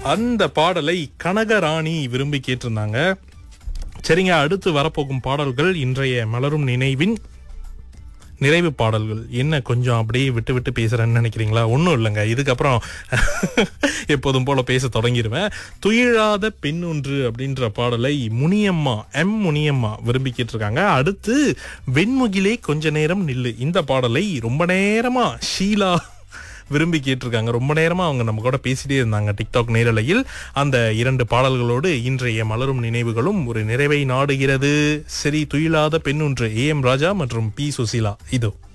அந்த பாடலை கனகராணி விரும்பி கேட்டிருந்தாங்க சரிங்க அடுத்து வரப்போகும் பாடல்கள் இன்றைய மலரும் நினைவின் நிறைவு பாடல்கள் என்ன கொஞ்சம் அப்படியே விட்டு விட்டு பேசுறேன்னு நினைக்கிறீங்களா ஒன்றும் இல்லைங்க இதுக்கப்புறம் எப்போதும் போல பேச தொடங்கிடுவேன் துயிழாத பெண் ஒன்று அப்படின்ற பாடலை முனியம்மா எம் முனியம்மா விரும்பி கேட்டிருக்காங்க அடுத்து வெண்முகிலே கொஞ்ச நேரம் நில்லு இந்த பாடலை ரொம்ப நேரமா ஷீலா விரும்பி கேட்டிருக்காங்க ரொம்ப நேரமா அவங்க நம்ம கூட பேசிட்டே இருந்தாங்க டிக்டாக் நேரலையில் அந்த இரண்டு பாடல்களோடு இன்றைய மலரும் நினைவுகளும் ஒரு நிறைவை நாடுகிறது சரி துயிலாத பெண் ஒன்று ஏ எம் ராஜா மற்றும் பி சுசீலா இதோ